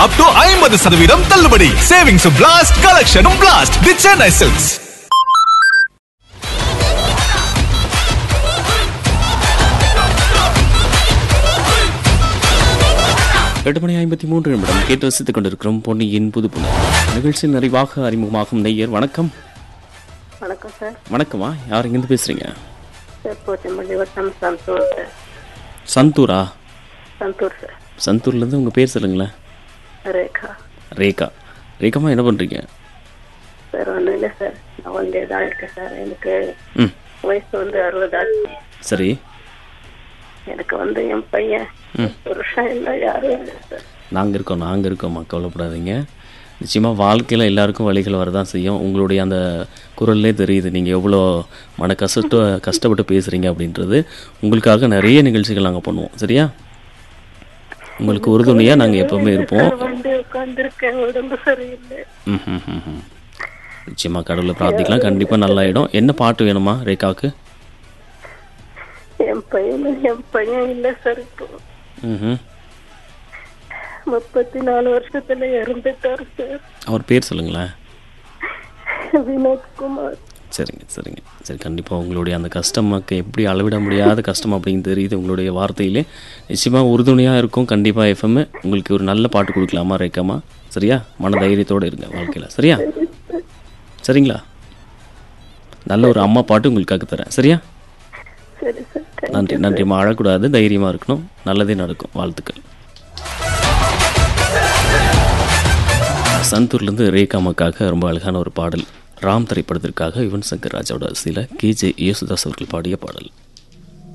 Up to ஐம்பது சதவீதம் தள்ளுபடி சேவிங்ஸ் பிளாஸ்ட் கலெக்ஷனும் பிளாஸ்ட் தி சென்னை சில்க்ஸ் எட்டு மணி ஐம்பத்தி மூன்று நிமிடம் கேட்டு ரசித்துக் கொண்டிருக்கிறோம் பொன்னியின் புது புனல் நிகழ்ச்சியில் நிறைவாக அறிமுகமாகும் நெய்யர் வணக்கம் வணக்கம் சார் வணக்கமா யார் இங்கிருந்து பேசுறீங்க சார் போச்சம்பள்ளி வட்டம் சந்தூர் சார் சந்தூரா சந்தூர் சார் சந்தூர்லேருந்து உங்கள் பேர் சொல்லுங்களேன் ரேகா ரேகா ரேகாமா என்ன பண்ணுறீங்க சார் ஒன்றும் இல்லை சார் நான் ஒன்றே தான் இருக்கேன் சார் எனக்கு ம் வயசு வந்து அறுபதாச்சு சரி எனக்கு வந்து என் பையன் புருஷன் இல்லை யாரும் இல்லை சார் நாங்கள் இருக்கோம் நாங்கள் இருக்கோம்மா கவலைப்படாதீங்க நிச்சயமாக வாழ்க்கையில் எல்லாருக்கும் வழிகள் வரதான் செய்யும் உங்களுடைய அந்த குரல்லே தெரியுது நீங்கள் எவ்வளோ மன கஷ்ட கஷ்டப்பட்டு பேசுகிறீங்க அப்படின்றது உங்களுக்காக நிறைய நிகழ்ச்சிகள் நாங்கள் பண்ணுவோம் சரியா உங்களுக்கு உறுதுணையாக நாங்கள் எப்போவுமே இருப்போம் வந்து உட்காந்துருக்கேன் உடம்பு சரியில்லை ம் ம் ம் ம். நிச்சயமாக கடவுளை பிரார்த்திக்கலாம் கண்டிப்பாக நல்லாயிடும் என்ன பாட்டு வேணுமா ரேகாவுக்கு என் பையனும் என் பையன் இல்லை சார் இப்போ ம் முப்பத்தி நாலு வருஷத்துல இறந்துட்டார் சார் அவர் பேர் சொல்லுங்களேன் வினோத்குமார் சரிங்க சரிங்க சரி கண்டிப்பாக உங்களுடைய அந்த கஷ்டமாக்கு எப்படி அளவிட முடியாத கஷ்டம் அப்படின்னு தெரியுது உங்களுடைய வார்த்தையிலே நிச்சயமாக உறுதுணையாக இருக்கும் கண்டிப்பாக எஃப்எம் உங்களுக்கு ஒரு நல்ல பாட்டு கொடுக்கலாமா ரேக்காமா சரியா மன தைரியத்தோடு இருங்க வாழ்க்கையில் சரியா சரிங்களா நல்ல ஒரு அம்மா பாட்டு உங்களுக்காக தரேன் சரியா சரி சார் நன்றி நன்றிம்மா அழக்கூடாது தைரியமாக இருக்கணும் நல்லதே நடக்கும் வாழ்த்துக்கள் சந்தூர்லேருந்து ரேகாமாக்காக ரொம்ப அழகான ஒரு பாடல் ராம் திரைப்படத்திற்காக யுவன் சங்கர் ராஜாவோட சில கேஜே யேசுதாஸ் அவர்கள் பாடிய பாடல்